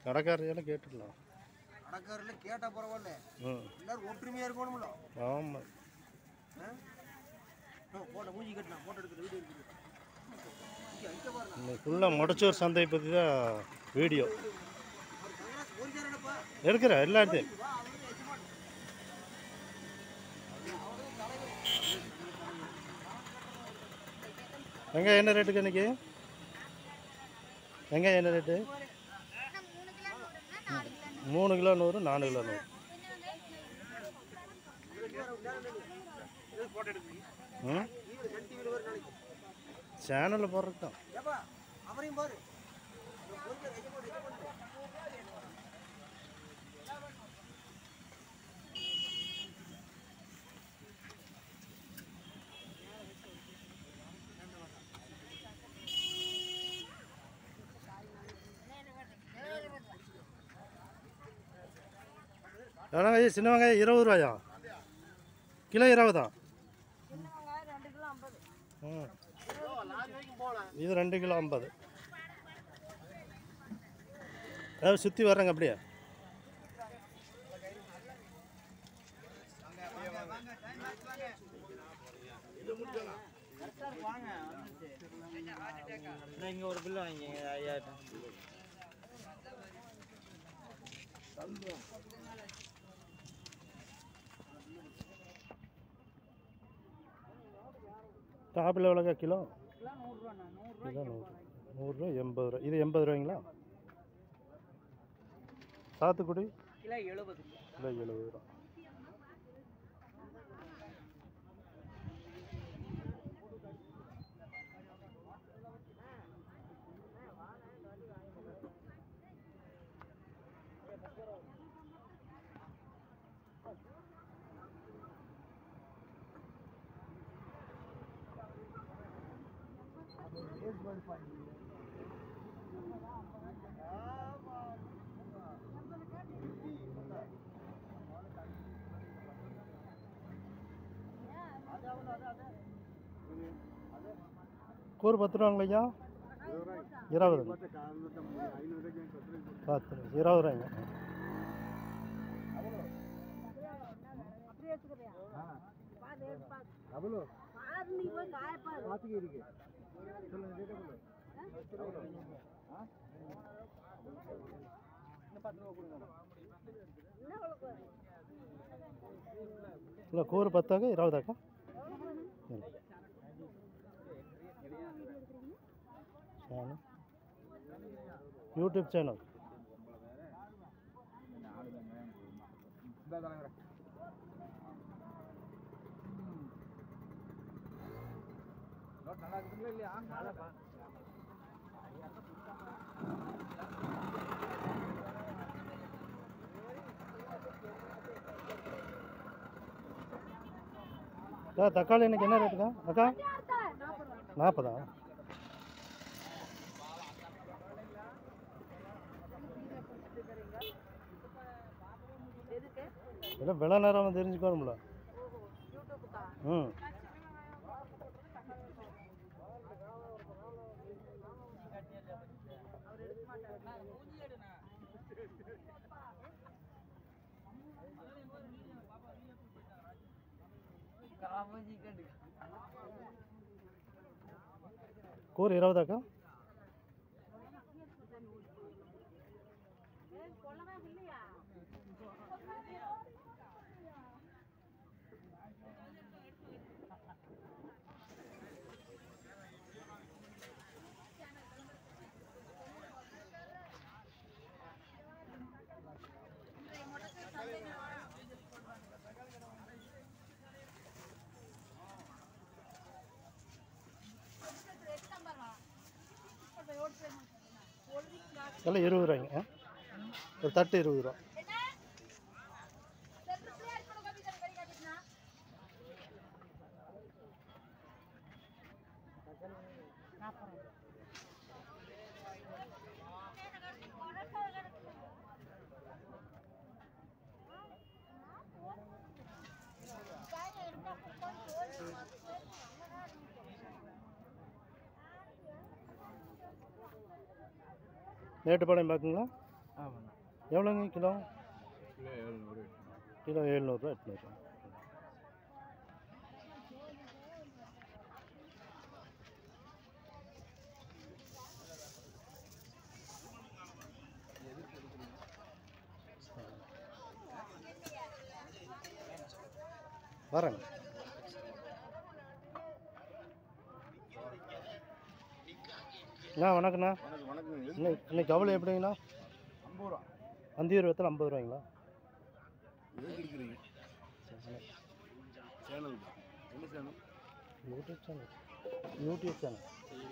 கடைக்காரையெல்லாம் கேட்டுக்கலாம் கடைக்காரில் கேட்டால் பரவாயில்ல ம் எல்லாரும் ஒற்றுமையாக இருக்கணும்ல ஆமாம் போட்டோ மூஞ்சி கட்டலாம் போட்டோ எடுக்கிற வீடியோ இருக்குது இங்க, இங்க பாருங்க இன்னைக்கு ஃபுல்லாக முடச்சூர் சந்தை பற்றி தான் வீடியோ அவர் கங்கராஜ் ஒரு சேரப்பா எடுக்கிற எல்லாத்தையும் வா அவரு எஜமான் வெங்காயம் என்ன ரேட்டுக்கு இன்னைக்கு வெங்காயம் என்ன ரேட்டு மூணு கிலோ நூறு நாலு கிலோ நூறு ம் டிவியில் சன் டிவியில் ஒரு நாளைக்கு சேனலில் போடுறது தான் ஏப்பா அவரையும் பாரு ஒரு சேர எஜமான் எஜமான் எவ்வளோ ஐயா சின்ன வெங்காயம் இருபது ரூபாயா கிலோ இருபதா ம் இது ரெண்டு கிலோ ஐம்பது அதாவது சுற்றி வர்றேங்க அப்படியே இங்கே ஒரு பில்லு வாங்கி ஐயா ஆப்பிள் எவ்வளோக்கா கிலோ கிலோ நூறு நூறுரூவா எண்பது ரூபா இது எண்பது ரூபாய்ங்களா சாத்துக்குடி கிலோ எழுபது கிலோ எழுபது ரூபா கூறு பத்து ரூபாங்களா ஐயா இருபது பத்து ரூபா இருபது ரூபாய்ங்க இல்லை கூறு பத்தாக்கா இருபதாக்கா ம். சேனல் யூடியூப் சேனல் அக்கா தக்காளி இன்னைக்கு என்ன ரேட்டுக்கா அக்கா நாற்பதா இல்லை விலை நேரம் தெரிஞ்சுக்கணும்ல ம் கூறு இருபதாக்கா எல்லாம் இருபது ரூபாய்ங்க ஆ? ஒரு தட்டு இருபது ரூபா மேட்டுப்பாளையம் பார்க்குங்களா ஆமாண்ணா எவ்வளோங்க கிலோ கிலோ எழுநூறு கிலோ எழுநூறுவா எட்நூறுவா வரேங்க அண்ணா வணக்கண்ணா வணக்கம் வணக்கம் எது இன்னைக்கு இன்னைக்கு கவலை எப்படிங்கண்ணா ஐம்பது ரூபா அந்தி இருபத்தில் ஐம்பது ரூபாய்ங்களா எதுக்கு இருக்கிறீங்க சேனல் என்ன channel YouTube channel YouTube channel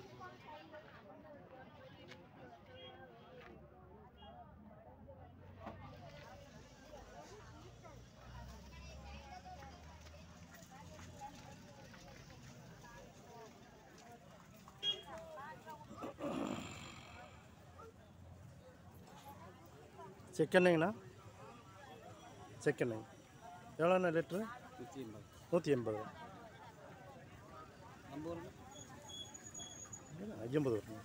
செக்கெண்ணெங்கண்ணா செக்கெண்ணெய் எவ்வளோண்ணா லிட்ரு நூற்றி எண்பது ஐம்பது வருங்க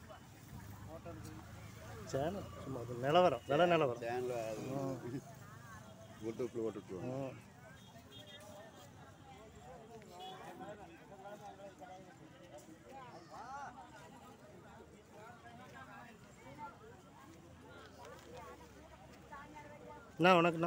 சேனல் சும்மா அது நிலவரம் விலை நிலவரம் சேனல் யூடியூப்பில் ஓட்டு ம். அண்ணா வணக்கண்ணா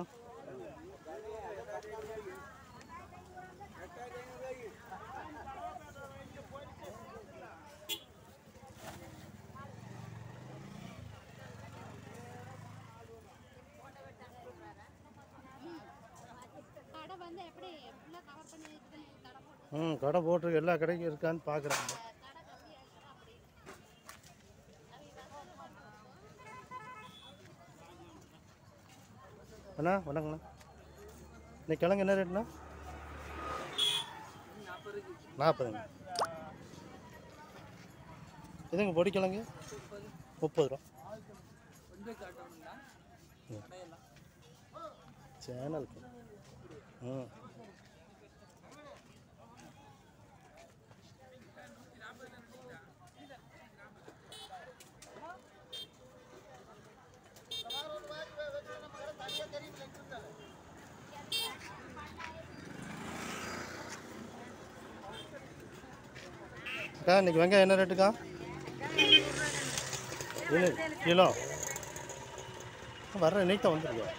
கடை வந்து எப்படி ஃபுல்லாக கவர் பண்ணி வச்சுட்டு கடை போட்டு ம் கடை போட்டிருக்கு எல்லா கடைக்கும் இருக்கான்னு பார்க்குறாங்க கடை கம்மி ஆயிடுச்சுன்னா அப்படி அண்ணா வணக்கண்ணா இன்னைக்கு கிழங்கு என்ன ரேட்ண்ணா நாற்பதுங்க இதுங்க பொடி கிழங்கு முப்பது ரூபா ம். சேனலுக்கு ம் அக்கா இன்னைக்கு வெங்காயம் என்ன ரேட்டுக்கா இது கிலோ வர்ற இன்னைக்கு தான் வந்துருக்கா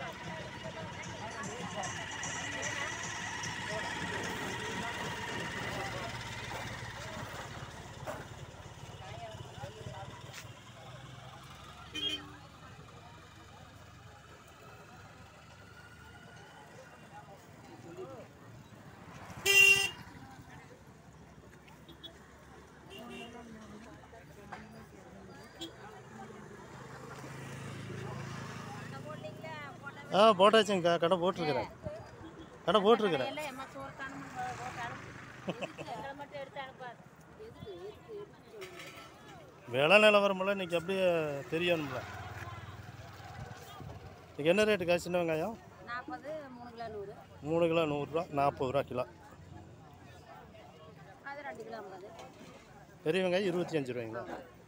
ஆ போட்டாச்சுங்கக்கா கடை போட்டிருக்கிறேன் கடை போட்டிருக்கிறேன் எல்லாம் எம்மா சோறு தானே போட்டு அனுப்பு எங்களை மட்டும் எடுத்து அனுப்பாது எதுக்கு எதுக்கு எதுக்கு சொல்லுங்க விலை நிலவரமெல்லாம் இன்னைக்கு அப்படியே தெரியணும்ல இன்னைக்கு என்ன ரேட்டுக்கா சின்ன வெங்காயம் நாற்பது மூணு கிலோ நூறு மூணு கிலோ நூறுரூவா நாற்பது ரூபா கிலோ அது ரெண்டு கிலோ ஐம்பது பெரிய வெங்காயம் இருபத்தி அஞ்சு ரூபாய்ங்களா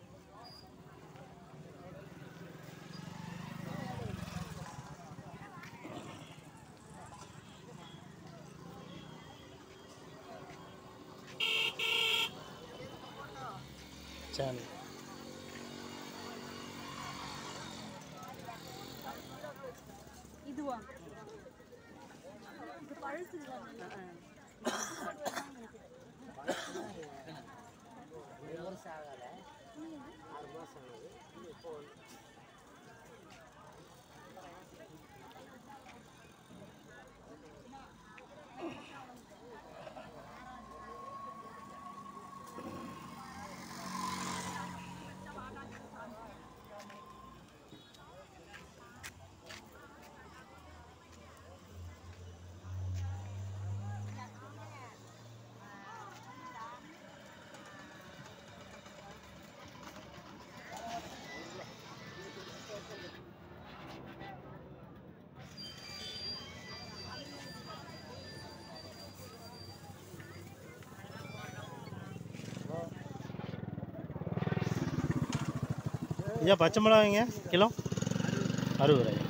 சேனல் இதுவா இது பழசு ஐயா பச்சை மிளகாய்ங்க கிலோ அறுபது ரூபாய்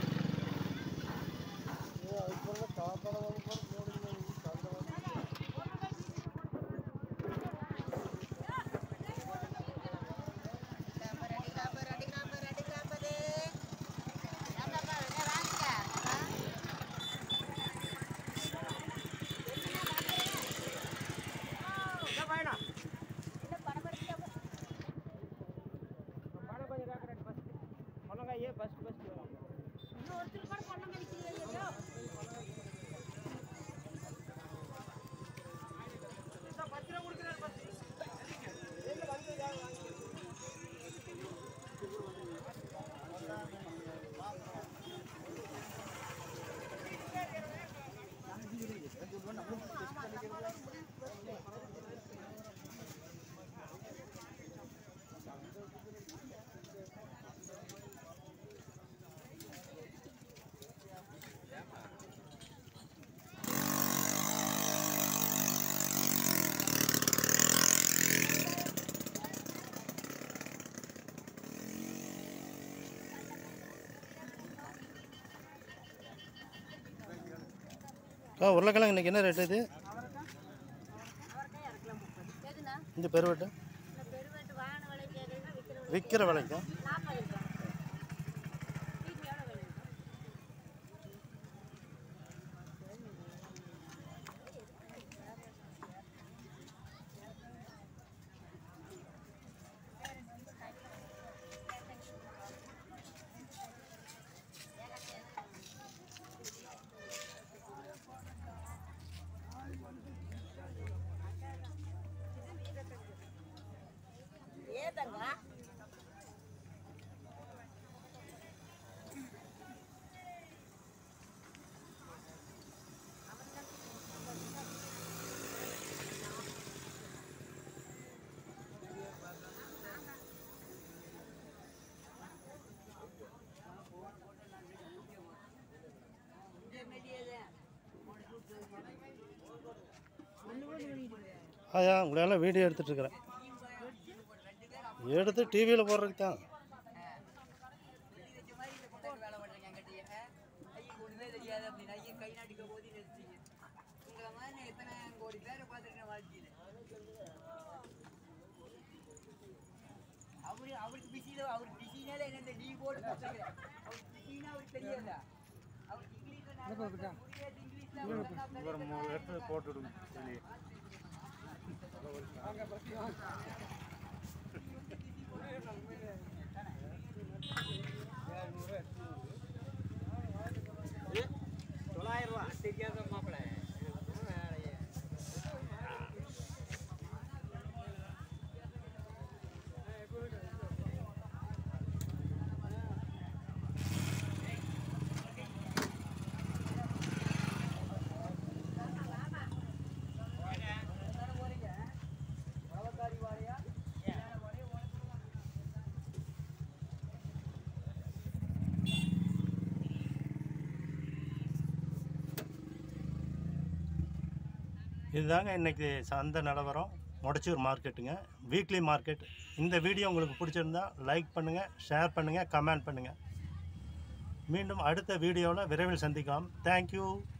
அக்கா உருளைக்கிழங்கு இன்னைக்கு என்ன ரேட்டு இது எதுண்ணா இந்த பெருவெட்டு இந்த பெருவெட்டு வாகன விலை கேட்குறீங்கன்னா விற்கிற விலை விற்கிற விலைக்கு நாற்பது ரூபா வீட்டு எவ்வளோ விலை இருக்கும் ஏதங்க ஆயா உங்களெல்லாம் வீடியோ எடுத்துட்டு இருக்கிறேன் எடுத்து டிவியில் போடுறதுக்கு தான் அவரு அவருக்கு பிஸியில அவருக்கு பிஸினால என்ன இந்த லீவ் போட்டு பேசுகிறேன் அவருக்கு பிஸினா அவருக்கு தெரியல அவருக்கு இங்கிலீஷ்ல இங்கிலீஷ்ல எடுத்து போட்டுவிடுங்க தொள்ளாயிரம் ரூபா தெரியாத மாப்பிள்ள இதுதாங்க இன்றைக்கி சந்தை நிலவரம் முடச்சூர் மார்க்கெட்டுங்க வீக்லி மார்க்கெட் இந்த வீடியோ உங்களுக்கு பிடிச்சிருந்தா லைக் பண்ணுங்கள் ஷேர் பண்ணுங்கள் கமெண்ட் பண்ணுங்கள் மீண்டும் அடுத்த வீடியோவில் விரைவில் சந்திக்கலாம் தேங்க்யூ